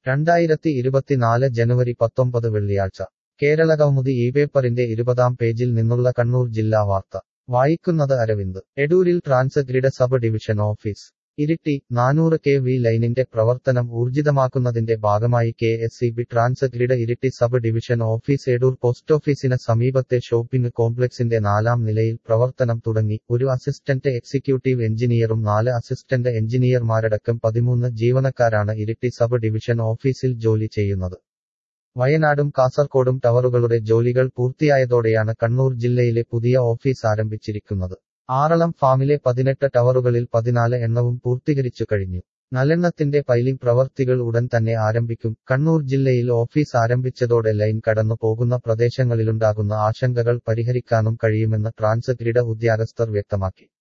രണ്ടായിരത്തി ഇരുപത്തിനാല് ജനുവരി പത്തൊമ്പത് വെള്ളിയാഴ്ച കേരളകൗമുദി ഈ പേപ്പറിന്റെ ഇരുപതാം പേജിൽ നിന്നുള്ള കണ്ണൂർ ജില്ലാ വാർത്ത വായിക്കുന്നത് അരവിന്ദ് എടൂരിൽ transgrid sub division office Iritty നാനൂറ് കെ വി ലൈനിന്റെ പ്രവർത്തനം ഊർജിതമാക്കുന്നതിന്റെ ഭാഗമായി K S C B transgrid Iritty sub division office Edoor post ഓഫീസിന് സമീപത്തെ ഷോപ്പിംഗ് കോംപ്ലക്സിന്റെ നാലാം നിലയിൽ പ്രവർത്തനം തുടങ്ങി ഒരു അസിസ്റ്റന്റ് എക്സിക്യൂട്ടീവ് എഞ്ചിനീയറും നാല് അസിസ്റ്റന്റ് എഞ്ചിനീയർമാരടക്കം പതിമൂന്ന് ജീവനക്കാരാണ് ഇരിട്ടി സബ് ഡിവിഷൻ ഓഫീസിൽ ജോലി ചെയ്യുന്നത് വയനാടും കാസർകോടും ടവറുകളുടെ ജോലികൾ പൂർത്തിയായതോടെയാണ് കണ്ണൂർ ജില്ലയിലെ പുതിയ ഓഫീസ് ആരംഭിച്ചിരിക്കുന്നത് ആറളം ഫാമിലെ പതിനെട്ട് ടവറുകളിൽ പതിനാല് എണ്ണവും പൂർത്തീകരിച്ചു കഴിഞ്ഞു നല്ലെണ്ണത്തിന്റെ പൈലിംഗ് പ്രവർത്തികൾ ഉടൻ തന്നെ ആരംഭിക്കും കണ്ണൂർ ജില്ലയിൽ ഓഫീസ് ആരംഭിച്ചതോടെ ലൈൻ കടന്നു പോകുന്ന പ്രദേശങ്ങളിലുണ്ടാകുന്ന ആശങ്കകൾ പരിഹരിക്കാനും കഴിയുമെന്ന് ട്രാൻസ്ഗ്രിഡ് ഉദ്യോഗസ്ഥർ വ്യക്തമാക്കി